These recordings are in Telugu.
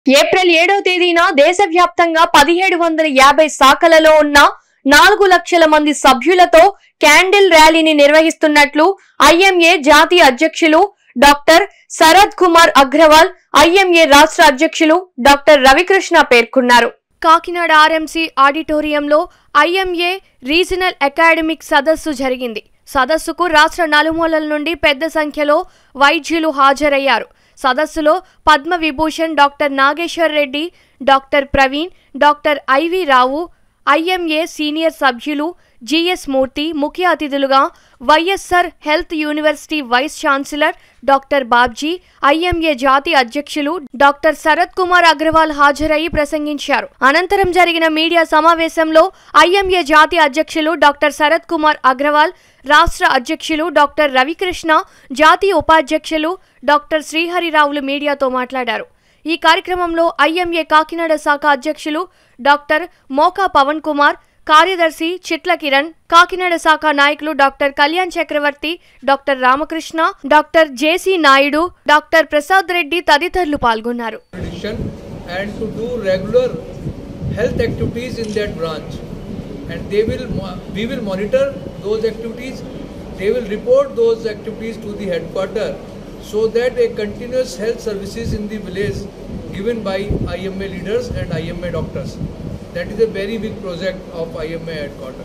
ఏప్రిల్ ఏడో తేదీన దేశవ్యాప్తంగా పదిహేడు వందల యాభై శాఖలలో ఉన్న నాలుగు లక్షల మంది సభ్యులతో క్యాండిల్ ర్యాలీని నిర్వహిస్తున్నట్లు ఐఎంఏ జాతీయ అధ్యక్షులు డాక్టర్ శరద్ కుమార్ అగ్రవాల్ ఐఎంఏ రాష్ట్ర అధ్యక్షులు డాక్టర్ రవికృష్ణ పేర్కొన్నారు కాకినాడ ఆర్ఎంసీ ఆడిటోరియంలో ఐఎంఏ రీజనల్ అకాడమిక్ సదస్సు జరిగింది సదస్సుకు రాష్ట్ర నలుమూలల నుండి పెద్ద సంఖ్యలో వైద్యులు హాజరయ్యారు సదస్సులో Padma Vibhushan doctor Nageshwar Reddy doctor Praveen doctor IV Rao IMA senior సభ్యులు జిఎస్ మూర్తి ముఖ్య అతిథులుగా YSR health university vice chancellor doctor Babji IMA జాతీయ అధ్యక్షులు డాక్టర్ శరత్ కుమార్ అగ్రవాల్ హాజరై ప్రసంగించారు అనంతరం జరిగిన మీడియా సమావేశంలో ఐఎంఏ జాతీయ అధ్యక్షులు డాక్టర్ శరత్ కుమార్ అగ్రవాల్ రాష్ట్ర అధ్యక్షులు డాక్టర్ రవికృష్ణ జాతీయ ఉపాధ్యక్షులు డాక్టర్ శ్రీహరిరావులు మీడియాతో మాట్లాడారు ఈ కార్యక్రమంలో ఐఎంఏ కాకినాడ శాఖ అధ్యక్షులు డాక్టర్ మోకా పవన్ కుమార్ కార్యదర్శి చిట్ల కిరణ్ కాకినాడ శాఖ నాయకులు doctor Kalyan Chakravarthy doctor Ramakrishna doctor JC Naidu doctor Prasad Reddy తదితరులు పాల్గొన్నారు tradition and to do regular health activities in that branch and they will mo- we will monitor those activities they will report those activities to the headquarter so that a continuous health services in the village given by IMA leaders and IMA doctors that is a very big project of IMA headquarter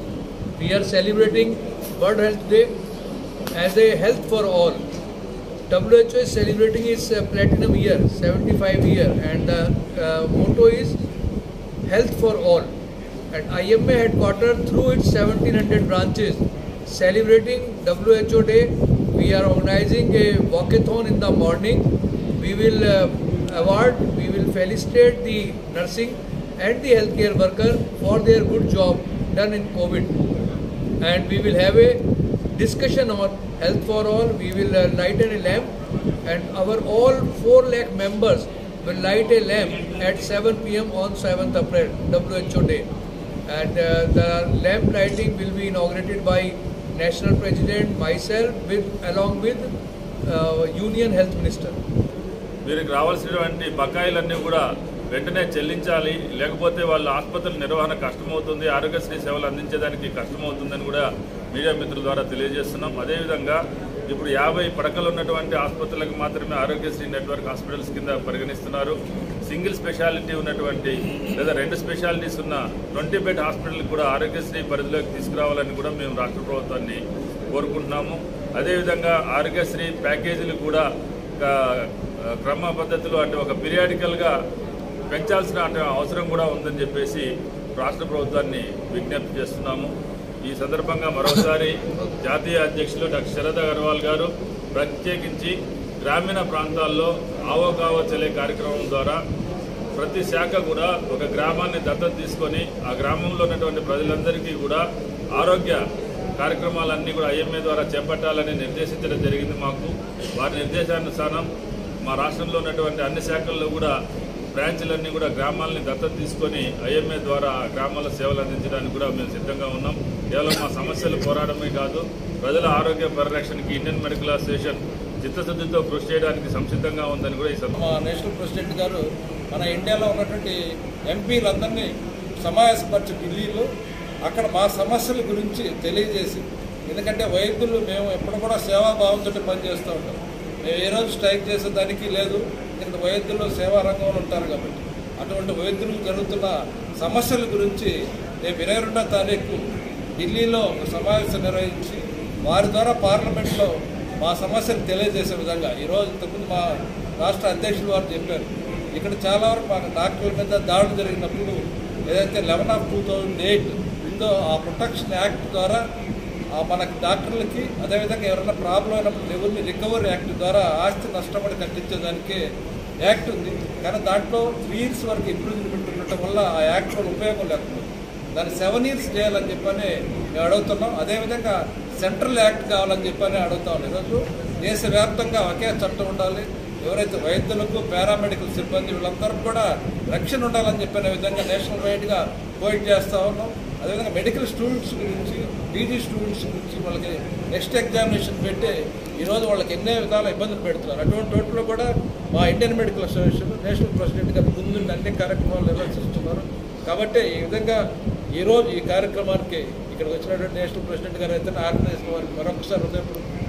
we are celebrating World Health Day as a health for all WHO is celebrating its uh, platinum year, 75 year, and the uh, motto is health for all. And IMA headquarters through its 1700 branches celebrating WHO Day, we are organizing a walkathon in the morning. We will uh, award, we will felicitate the nursing and the healthcare worker for their good job done in COVID and we will have a discussion on health for all we will uh, light a lamp and our all 4 lakh members will light a lamp at 7 pm on 7th april who day and uh, the lamp lighting will be inaugurated by national president myself with along with uh, union health minister వీరికి రావాల్సినటువంటి బకాయిలన్నీ కూడా వెంటనే చెల్లించాలి లేకపోతే వాళ్ళ ఆసుపత్రుల నిర్వహణ కష్టమవుతుంది ఆరోగ్యశ్రీ సేవలు అందించేదానికి కష్టమవుతుందని కూడా మీడియా మిత్రుల ద్వారా తెలియజేస్తున్నాం అదేవిధంగా ఇప్పుడు యాభై పడకలు ఉన్నటువంటి ఆసుపత్రులకు మాత్రమే ఆరోగ్యశ్రీ నెట్వర్క్ హాస్పిటల్స్ కింద పరిగణిస్తున్నారు సింగిల్ స్పెషాలిటీ ఉన్నటువంటి లేదా రెండు స్పెషాలిటీస్ ఉన్న ట్వంటీ బెడ్ హాస్పిటల్ కూడా ఆరోగ్యశ్రీ పరిధిలోకి తీసుకురావాలని కూడా మేము రాష్ట్ర ప్రభుత్వాన్ని కోరుకుంటున్నాము అదేవిధంగా ఆరోగ్యశ్రీ ప్యాకేజీలు కూడా ఒక క్రమ పద్ధతిలో అంటే ఒక పీరియాడికల్గా పెంచాల్సిన అంటే అవసరం కూడా ఉందని చెప్పేసి రాష్ట్ర ప్రభుత్వాన్ని విజ్ఞప్తి చేస్తున్నాము ఈ సందర్భంగా మరోసారి జాతీయ అధ్యక్షులు డాక్టర్ శరద్ అగర్వాల్ గారు ప్రత్యేకించి గ్రామీణ ప్రాంతాల్లో ఆవోగావో చెల్లే కార్యక్రమం ద్వారా ప్రతి శాఖ కూడా ఒక గ్రామాన్ని దత్తత తీసుకొని ఆ గ్రామంలో ఉన్నటువంటి ప్రజలందరికీ కూడా ఆరోగ్య కార్యక్రమాలన్నీ కూడా ఐఎంఏ ద్వారా చేపట్టాలని నిర్దేశించడం జరిగింది మాకు వారి నిర్దేశానుసారం మా రాష్ట్రంలో ఉన్నటువంటి అన్ని శాఖల్లో కూడా బ్రాంచ్లన్నీ కూడా గ్రామాలని దత్తత తీసుకొని ఐఎంఏ ద్వారా ఆ గ్రామాల సేవలు అందించడానికి కూడా మేము సిద్ధంగా ఉన్నాం కేవలం మా సమస్యలు పోరాడమే కాదు ప్రజల ఆరోగ్య పరిరక్షణకి ఇండియన్ మెడికల్ అసోసియేషన్ చిత్తశుద్ధితో కృషి చేయడానికి సంసిద్ధంగా ఉందని కూడా ఈ సందర్భంగా మా నేషనల్ ప్రెసిడెంట్ గారు మన ఇండియాలో ఉన్నటువంటి ఎంపీలందరినీ సమావేశపరిచి ఢిల్లీలో అక్కడ మా సమస్యల గురించి తెలియజేసి ఎందుకంటే వైద్యులు మేము ఎప్పుడు కూడా సేవాభావంతో పనిచేస్తూ ఉంటాం మేము ఏ రోజు స్ట్రైక్ చేసేదానికి లేదు ఇక్కడ వైద్యులు సేవా రంగంలో ఉంటారు కాబట్టి అటువంటి వైద్యులకు జరుగుతున్న సమస్యల గురించి రేపు ఇరవై రెండో తారీఖు ఢిల్లీలో ఒక సమావేశం నిర్వహించి వారి ద్వారా పార్లమెంట్లో మా సమస్యను తెలియజేసే విధంగా ఈరోజు ఇంతకుముందు మా రాష్ట్ర అధ్యక్షులు వారు చెప్పారు ఇక్కడ చాలా వరకు మాకు డాక్టర్ల మీద దాడులు జరిగినప్పుడు ఏదైతే eleven of two thousand eight ఉందో ఆ ప్రొటెక్షన్ యాక్ట్ ద్వారా ఆ మనకి డాక్టర్లకి అదేవిధంగా ఎవరైనా ప్రాబ్లం అయినప్పుడు రెవెన్యూ రికవరీ యాక్ట్ ద్వారా ఆస్తి నష్టపడి కట్టించేదానికి యాక్ట్ ఉంది కానీ దాంట్లో త్రీ ఇయర్స్ వరకు ఇంప్రూవ్మెంట్ ఉండటం వల్ల ఆ యాక్ట్ వల్ల ఉపయోగం లేకుండా దాన్ని సెవెన్ ఇయర్స్ చేయాలని చెప్పని మేము అడుగుతున్నాం అదేవిధంగా సెంట్రల్ యాక్ట్ కావాలని చెప్పని అడుగుతాం ఈరోజు దేశవ్యాప్తంగా ఒకే చట్టం ఉండాలి ఎవరైతే వైద్యులకు పారామెడికల్ సిబ్బంది వీళ్ళందరికీ కూడా రక్షణ ఉండాలని చెప్పిన విధంగా నేషనల్ వైడ్గా పోయిట్ చేస్తూ ఉన్నాం అదేవిధంగా మెడికల్ స్టూడెంట్స్ గురించి పీజీ స్టూడెంట్స్ గురించి వాళ్ళకి నెక్స్ట్ ఎగ్జామినేషన్ పెట్టి ఈరోజు వాళ్ళకి ఎన్నో విధాల ఇబ్బందులు పెడుతున్నారు అటువంటి వాటిలో కూడా మా Indian medical association national president గారు ముందుండి అన్ని కార్యక్రమాలు నిర్వహిస్తున్నారు కాబట్టి ఈ విధంగా ఈరోజు ఈ కార్యక్రమానికి ఇక్కడికి వచ్చినటువంటి నేషనల్ ప్రెసిడెంట్ గారు అయితే ఆర్గనైజేషన్ వారికి మరొకసారి హృదయపూర్వక